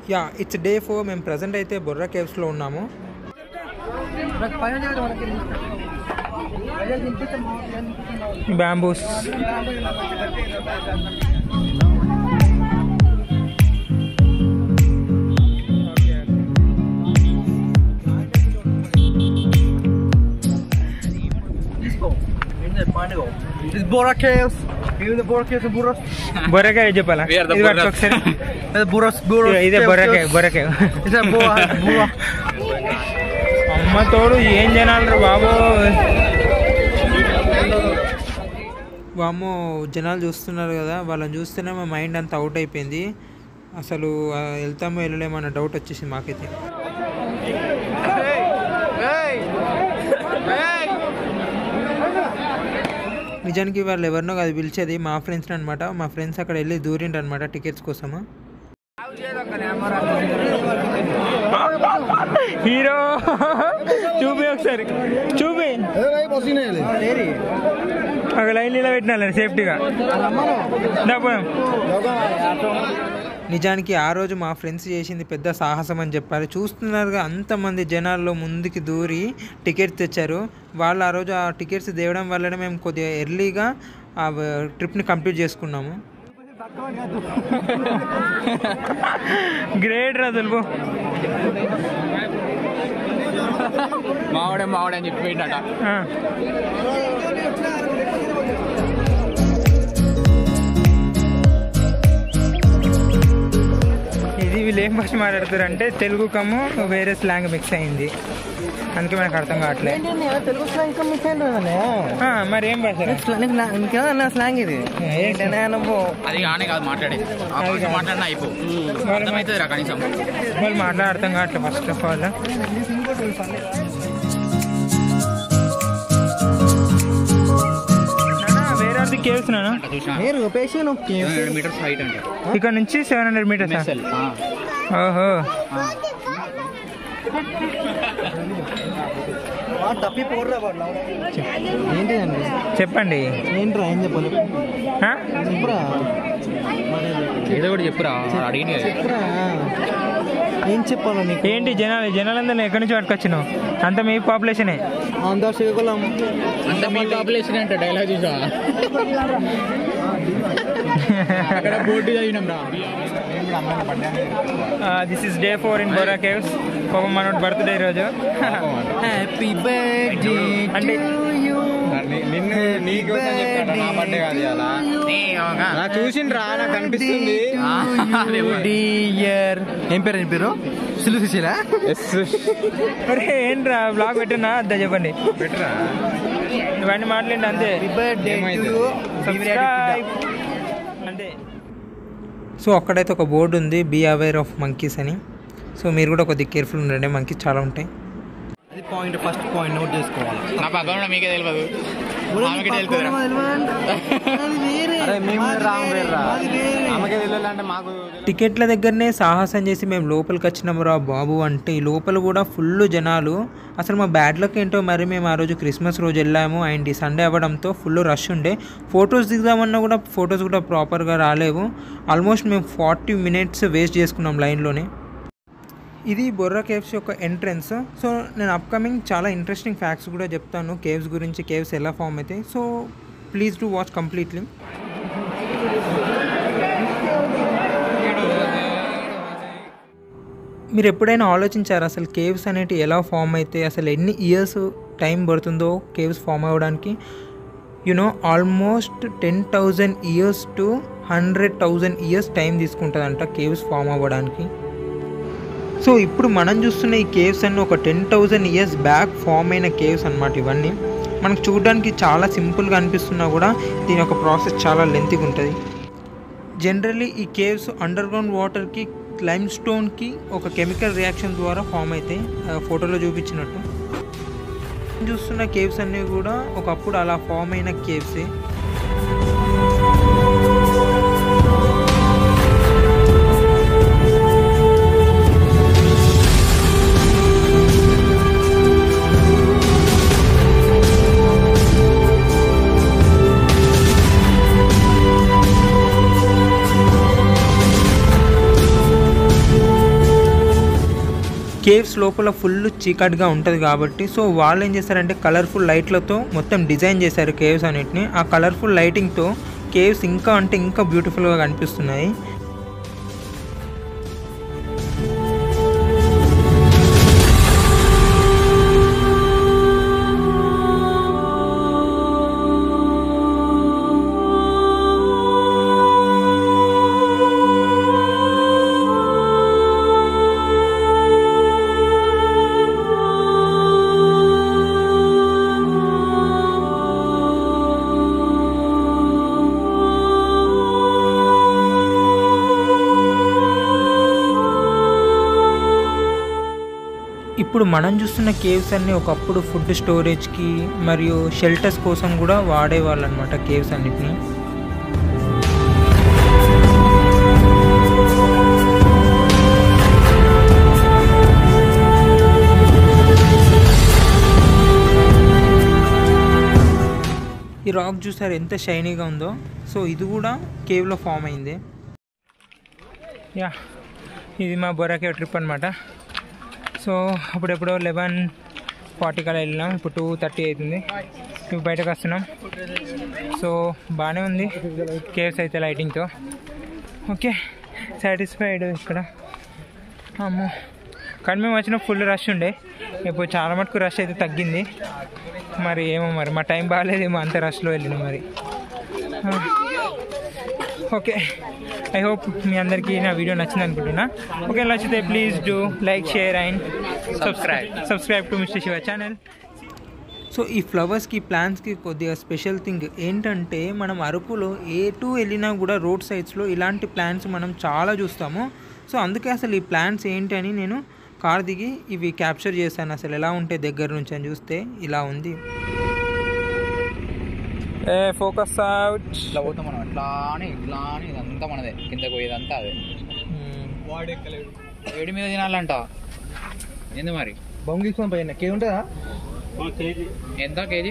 Yeah it's day four మేము present అయితే బొర్రా కేవ్స్లో ఉన్నాము bamboos This Bora Caves. You the Bora Caves and Buras. బొర్రకాయ చెప్పాలా We are the ఇది పట్టుకో Borras. ఒకసారి The Buras, Buras. ఇదే Caves, బొర్రకాయ Caves. బొర్రకాయ It's a Bora, Bora. అమ్మ తోడు ఏం జనాలు బాబు వామ్మో జనాలు చూస్తున్నారు కదా వాళ్ళని చూస్తేనే మా మైండ్ అంతా అవుట్ అయిపోయింది అసలు ఆ, వెళ్తామో వెళ్ళలేమో అన్న డౌట్ వచ్చేసింది మాకైతే నిజానికి వాళ్ళు ఎవరినో కాదు పిలిచేది మా ఫ్రెండ్స్ అనమాట మా ఫ్రెండ్స్ అక్కడ వెళ్ళి దూరిండ్రు అనమాట టికెట్స్ కోసము హీరో చూపి ఒకసారి చూపి ఒక లైన్ ఇలా పెట్టినా సేఫ్టీగా నిజానికి ఆ రోజు మా ఫ్రెండ్స్ చేసింది పెద్ద సాహసం అని చెప్పారు చూస్తున్నారుగా అంతమంది జనాల్లో ముందుకి దూరి టికెట్స్ తెచ్చారు వాళ్ళు ఆ రోజు ఆ టికెట్స్ తేవడం వల్లనే మేము కొద్దిగా ఎర్లీగా ఆ ట్రిప్ని కంప్లీట్ చేసుకున్నాము గ్రేట్ రా తెలుపు మావాడే మావాడే అని చెప్పిపోయిందట ఇది వీళ్ళు ఏం భాష మాట్లాడుతారు అంటే తెలుగు కమ్ము వేరే స్లాంగ్ మిక్స్ అయింది అందుకే మనకు అర్థం కావట్లే తెలుగు స్లాంగ్ ఇంకా మిస్ అయింది ఆ, మరి ఏం భాష ఇంకేమన్నా స్లాంగ్ ఇది ఏంటనే నువ్వు అది కానీ కాదు మాట్లాడేది ఆ కొంచెం మాట్లాడినా అయిపో అర్థమవుతుంది రా కనీసం వాళ్ళు మాట్లాడ అర్థం కావట్లేదు ఫస్ట్ ఆఫ్ ఆల్ వేరే అది కేవ్స్ నానా చూసిన మీరు పేషి నువ్వు హండ్రెడ్ మీటర్స్ హైట్ అంటే ఇక్కడ నుంచి సెవెన్ హండ్రెడ్ మీటర్స్ మెస్సెల్ ఓహో తప్పి పోర్రా వాళ్ళు ఏంటిదండి చెప్పండి ఏంట్రా ఏం చెప్పాలి ఆ? చెప్పురా ఏదో ఒకటి చెప్పురా అడిగింది కదా చెప్పురా ఏం చెప్పాలి నీకు ఏంటి జనాలు జనాలందరూ ఎక్కడి నుంచి పట్టుకొచ్చినావు అంత మీ పాపులేషనే ఆంధ్ర శ్రీకులం అంత మీ పాపులేషన్ అంటే డైలాగ్ చూసా అక్కడ బోర్డు చదివినాం రా this is day four in Bora caves పాపం మనోడు బర్త్డే రోజు హ్యాపీ బర్త్డే అంటే నిన్ను నీకోసం చెప్పాడు నా బర్త్డే కాదు అలా నా చూసిండ్రా నాకు కనిపిస్తుంది డియర్ ఏం పేరు ఏం పేరు సిలు సుశీలా ఎస్ అరే ఏంట్రా బ్లాగ్ పెట్టినా అద్దా చెప్పండి బెటరా ఇవన్నీ మాట్లాడండి అంతే బర్త్డే ఏమైంది? Subscribe. అంతే సో అక్కడైతే ఒక బోర్డు ఉంది బీ అవేర్ ఆఫ్ మంకీస్ అని సో మీరు కూడా కొద్దిగా కేర్ఫుల్ ఉండండి మంకీస్ చాలా ఉంటాయి అది పాయింట్ ఫస్ట్ పాయింట్ నోట్ చేసుకోవాలి నా పక్కన ఉన్న మీకే తెలియదు ఆమెకి తెలుస్తుందిరా అరే మేము రాంగ్ వేర్రా ఆమెకే తెలియాలంటే మాకు టికెట్ల దగ్గరనే సాహసం చేసి మేము లోపలికి వచ్చినాము రా బాబు అంటే ఈ లోపల కూడా ఫుల్ జనాలు అసలు మా బ్యాడ్ లక్ ఏంటో మరి మేము ఆ రోజు క్రిస్మస్ రోజు వెళ్ళాము అండ్ ఈ సండే అవ్వడంతో ఫుల్ రష్ ఉండే ఫొటోస్ దిగుదామన్నా కూడా ఫొటోస్ కూడా ప్రాపర్గా రాలేవు ఆల్మోస్ట్ మేము ఫార్టీ మినిట్స్ వేస్ట్ చేసుకున్నాం లైన్లోనే ఇది బొర్రా కేవ్స్ యొక్క ఎంట్రన్స్ సో నేను అప్కమింగ్ చాలా ఇంట్రెస్టింగ్ ఫ్యాక్ట్స్ కూడా చెప్తాను కేవ్స్ గురించి కేవ్స్ ఎలా ఫామ్ అవుతాయి so please to watch completely మీరు ఎప్పుడైనా ఆలోచించారా అసలు కేవ్స్ అనేటివి ఎలా ఫామ్ అయితే అసలు ఎన్ని ఇయర్స్ టైం పడుతుందో కేవ్స్ ఫామ్ అవ్వడానికి you know almost ten thousand years to hundred thousand years time తీసుకుంటుందంట కేవ్స్ ఫామ్ అవ్వడానికి సో ఇప్పుడు మనం చూస్తున్న ఈ కేవ్స్ అన్ని ఒక ten thousand years back form అయిన కేవ్స్ అన్నమాట ఇవన్నీ మనకు చూడడానికి చాలా సింపుల్గా అనిపిస్తున్నా కూడా దీని యొక్క ప్రాసెస్ చాలా లెంతీగా ఉంటుంది జనరల్లీ ఈ కేవ్స్ అండర్ గ్రౌండ్ వాటర్కి క్లైమ్ స్టోన్కి ఒక కెమికల్ రియాక్షన్ ద్వారా ఫామ్ అవుతాయి ఆ, ఫోటోలో చూపించినట్టు చూస్తున్న కేవ్స్ అన్నీ కూడా ఒకప్పుడు అలా ఫామ్ అయిన కేవ్సే కేవ్స్ లోపల ఫుల్ చీకటిగా ఉంటుంది కాబట్టి సో వాళ్ళు ఏం చేస్తారంటే కలర్ఫుల్ లైట్లతో మొత్తం డిజైన్ చేశారు కేవ్స్ అన్నిటిని ఆ కలర్ఫుల్ లైటింగ్తో కేవ్స్ ఇంకా అంటే ఇంకా బ్యూటిఫుల్గా కనిపిస్తున్నాయి ఇప్పుడు మనం చూస్తున్న కేవ్స్ అన్ని ఒకప్పుడు ఫుడ్ స్టోరేజ్కి మరియు షెల్టర్స్ కోసం కూడా వాడేవాళ్ళు అనమాట కేవ్స్ అన్నిటిని ఈ రాక్ చూసారు ఎంత షైనీగా ఉందో సో ఇది కూడా కేవ్లో ఫామ్ అయింది యా ఇది మా బొరా కేవ్ ట్రిప్ అనమాట సో అప్పుడెప్పుడో లెవెన్ ఫార్టీ కల్లా వెళ్ళినాం ఇప్పుడు టూ థర్టీ అవుతుంది ఇప్పుడు బయటకు వస్తున్నాం సో బాగానే ఉంది కేవ్స్ అయితే లైటింగ్తో ఓకే సాటిస్ఫైడ్ ఇక్కడ అమ్మో కానీ మేము వచ్చిన ఫుల్ రష్ ఉండే ఇప్పుడు చాలా మటుకు రష్ అయితే తగ్గింది మరి ఏమో మరి మా టైం బాగాలేదేమో అంత రష్లో వెళ్ళినాం మరి ఓకే ఐ హోప్ మీ అందరికీ నా వీడియో నచ్చింది అనుకుంటున్నా ఓకే నచ్చితే please do like share and subscribe subscribe to mister Shiva channel so ఈ ఫ్లవర్స్కి ప్లాంట్స్కి కొద్దిగా స్పెషల్ థింగ్ ఏంటంటే మనం అరకులో ఏ టూ వెళ్ళినా కూడా రోడ్ సైడ్స్లో ఇలాంటి ప్లాంట్స్ మనం చాలా చూస్తాము సో అందుకే అసలు ఈ ప్లాంట్స్ ఏంటి అని నేను కార్ దిగి ఇవి క్యాప్చర్ చేశాను అసలు ఎలా ఉంటాయి దగ్గర నుంచి అని చూస్తే ఇలా ఉంది ఏ ఫోకస్ అవుట్ ఇట్లా పోతాం మనం ఇట్లా అని ఇట్లా అని ఇదంతా మనదే కిందకు పోయేదంతా అదే వేడి మీద తినాలంట ఏంది మరి బొమ్మ తీసుకొని పోయిన కే ఉంటుందా ఎంత కేజీ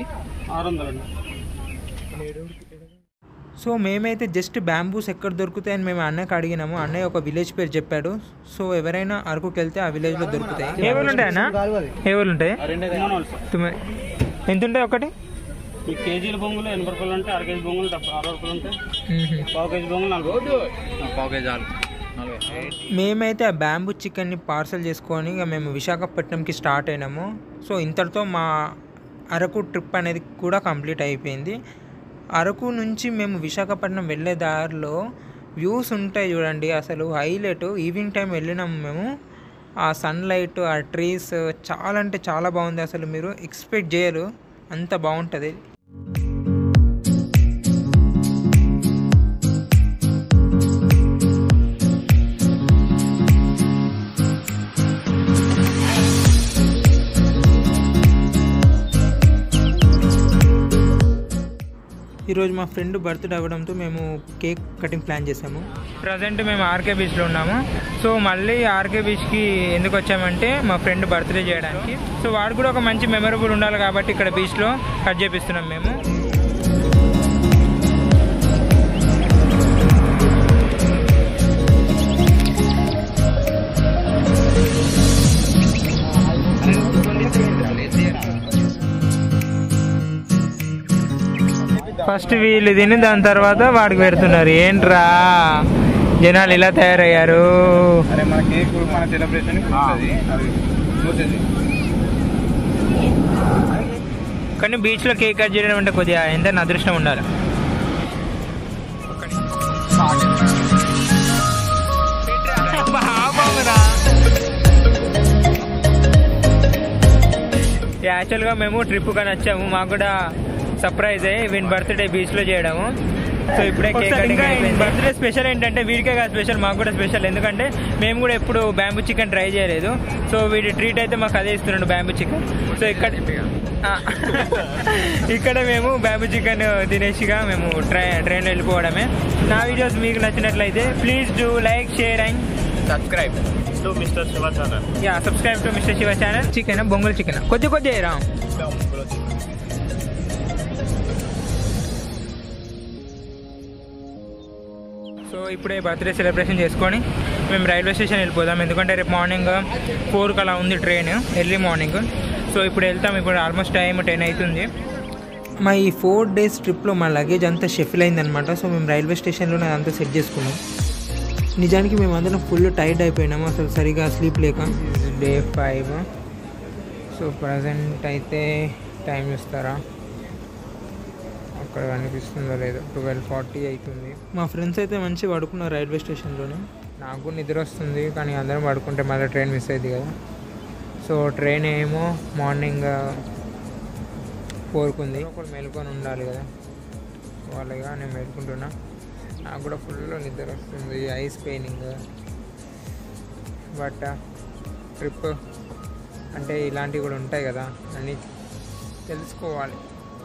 సో మేమైతే జస్ట్ బ్యాంబూస్ ఎక్కడ దొరుకుతాయని మేము అన్నయ్యకి అడిగినాము అన్నయ్య ఒక విలేజ్ పేరు చెప్పాడు సో ఎవరైనా అరకుకి వెళ్తే ఆ విలేజ్లో దొరుకుతాయి ఏ ఊళ్ళు ఉంటాయి అన్న ఏ ఊళ్ళు ఉంటాయి తుమ్మె- ఎంత ఉంటాయి ఒకటి ఈ కేజీల బొంగులు ఎనభై రూపాయలు ఉంటాయి అర కేజీ బొంగులు డెబ్బై అరవై రూపాయలు ఉంటాయి మ్మ్. పావు కేజీ బొంగులు నలభై పావు కేజీ చాలు నలభై మేమైతే ఆ బ్యాంబూ చికెన్ని పార్సల్ చేసుకొని ఇక మేము విశాఖపట్నంకి స్టార్ట్ అయినాము సో ఇంతటితో మా అరకు ట్రిప్ అనేది కూడా కంప్లీట్ అయిపోయింది అరకు నుంచి మేము విశాఖపట్నం వెళ్ళే దారిలో వ్యూస్ ఉంటాయి చూడండి అసలు హైలైట్ ఈవినింగ్ టైం వెళ్ళినాము మేము ఆ సన్లైట్ ఆ ట్రీస్ చాలా అంటే చాలా బాగుంది అసలు మీరు ఎక్స్పెక్ట్ చేయరు అంత బాగుంటుంది ఈరోజు మా ఫ్రెండ్ బర్త్డే అవ్వడంతో మేము కేక్ కటింగ్ ప్లాన్ చేసాము ప్రజెంట్ మేము ఆర్కే బీచ్లో ఉన్నాము సో మళ్ళీ ఆర్కే బీచ్కి ఎందుకు వచ్చామంటే మా ఫ్రెండ్ బర్త్డే చేయడానికి సో వాడు కూడా ఒక మంచి మెమరబుల్ ఉండాలి కాబట్టి ఇక్కడ బీచ్లో కట్ చేపిస్తున్నాం మేము ఫస్ట్ వీళ్ళు తిని దాని తర్వాత వాడికి పెడుతున్నారు ఏంట్రా జనాలు ఇలా తయారయ్యారు అరే మన కేక్ మన సెలబ్రేషన్ అది చూసేది కానీ బీచ్లో కేక్ కట్ చేయడం అంటే కొద్దిగా ఎంత అదృష్టం ఉండాలి బాగుందిరా. యాక్చువల్గా మేము ట్రిప్ కానీ వచ్చాము మాకు కూడా సర్ప్రైజ్ అయ్యి వీని బర్త్డే బీచ్లో చేయడము సో ఇప్పుడే కేక్ కటింగ్ అయిపోయింది బర్త్డే స్పెషల్ ఏంటంటే వీడికే కాదు స్పెషల్ మాకు కూడా స్పెషల్ ఎందుకంటే మేము కూడా ఎప్పుడు బ్యాంబూ చికెన్ ట్రై చేయలేదు సో వీడి ట్రీట్ అయితే మాకు అదే ఇస్తున్నాడు బ్యాంబూ చికెన్ సో ఇక్కడ ఆ, ఇక్కడ మేము బ్యాంబూ చికెన్ తినేసిగా మేము ట్రైన్ ట్రైన్లో వెళ్ళిపోవడమే నా వీడియోస్ మీకు నచ్చినట్లయితే please do like share and subscribe to mister Shiva channel yeah subscribe to mister Shiva channel chicken బొంగుల్ చికెన్ కొద్ది కొద్ది రా సో ఇప్పుడే బర్త్డే సెలబ్రేషన్ చేసుకొని మేము రైల్వే స్టేషన్ వెళ్ళిపోదాం ఎందుకంటే రేపు మార్నింగ్ ఫోర్కి అలా ఉంది ట్రైన్ ఎర్లీ మార్నింగ్ సో ఇప్పుడు వెళ్తాం ఇప్పుడు ఆల్మోస్ట్ టైం టెన్ అవుతుంది మా ఈ ఫోర్ డేస్ ట్రిప్లో మా లగేజ్ అంతా షెఫిల్ అయిందనమాట సో మేము రైల్వే స్టేషన్లోనే అదంతా సెట్ చేసుకున్నాం నిజానికి మేము అందరం ఫుల్ టైర్డ్ అయిపోయినాము అసలు సరిగా స్లీప్ లేక డే ఫైవ్ సో ప్రజెంట్ అయితే టైం చూస్తారా అక్కడ కనిపిస్తుందో లేదో ట్వెల్వ్ ఫార్టీ అవుతుంది మా ఫ్రెండ్స్ అయితే మంచిగా పడుకున్నారు రైల్వే స్టేషన్లోనే నాకు కూడా నిద్ర వస్తుంది కానీ అందరం పడుకుంటే మళ్ళీ ట్రైన్ మిస్ అయింది కదా సో ట్రైన్ ఏమో మార్నింగ్ ఫోర్కుంది ఒకటి మేలుకొని ఉండాలి కదా వాళ్ళగా నేను మేలుకుంటున్నా నాకు కూడా ఫుల్ నిద్ర వస్తుంది ఐస్ పెయినింగ్ బట్ ట్రిప్ అంటే ఇలాంటివి కూడా ఉంటాయి కదా అన్నీ తెలుసుకోవాలి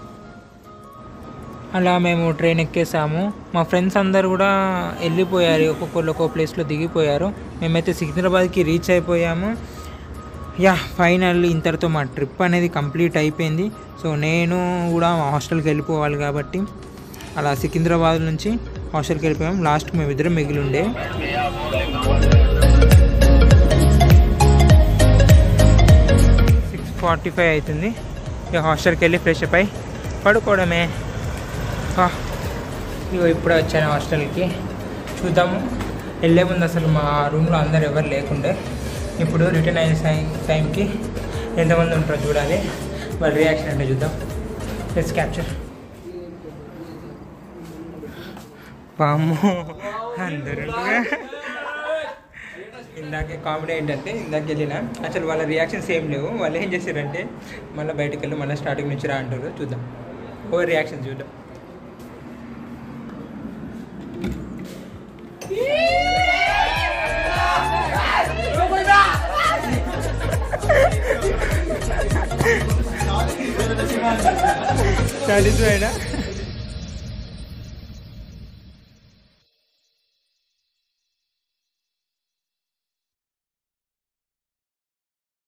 అలా మేము ట్రైన్ ఎక్కేసాము మా ఫ్రెండ్స్ అందరు కూడా వెళ్ళిపోయారు ఒక్కొక్కరు ఒక్కో ప్లేస్లో దిగిపోయారు మేమైతే సికింద్రాబాద్కి రీచ్ అయిపోయాము యా ఫైనల్ ఇంతటితో మా ట్రిప్ అనేది కంప్లీట్ అయిపోయింది సో నేను కూడా హాస్టల్కి వెళ్ళిపోవాలి కాబట్టి అలా సికింద్రాబాద్ నుంచి హాస్టల్కి వెళ్ళిపోయాం లాస్ట్ మేము ఇద్దరం మిగిలి ఉండే సిక్స్ ఫార్టీ ఫైవ్ అవుతుంది ఇక హాస్టల్కి వెళ్ళి ఫ్రెష్ అప్ అయి పడుకోవడమే ఆ, ఇగో ఇప్పుడే వచ్చాను హాస్టల్కి చూద్దాము వెళ్ళే ముందు అసలు మా రూమ్లో అందరు ఎవరు లేకుండే ఇప్పుడు రిటర్న్ అయ్యే టైం టైంకి ఎంతమంది ఉంటారో చూడాలి వాళ్ళ రియాక్షన్ అంటే చూద్దాం లెట్స్ క్యాప్చర్ పాము అందరూ ఇందాకే కామెడీ ఏంటంటే ఇందాక వెళ్ళిన అసలు వాళ్ళ రియాక్షన్స్ ఏం లేవు వాళ్ళు ఏం చేశారంటే మళ్ళీ బయటకు వెళ్ళి మళ్ళీ స్టార్టింగ్ నుంచి రా అంటారు చూద్దాం ఓ రియాక్షన్ చూద్దాం సాటిస్ఫైడా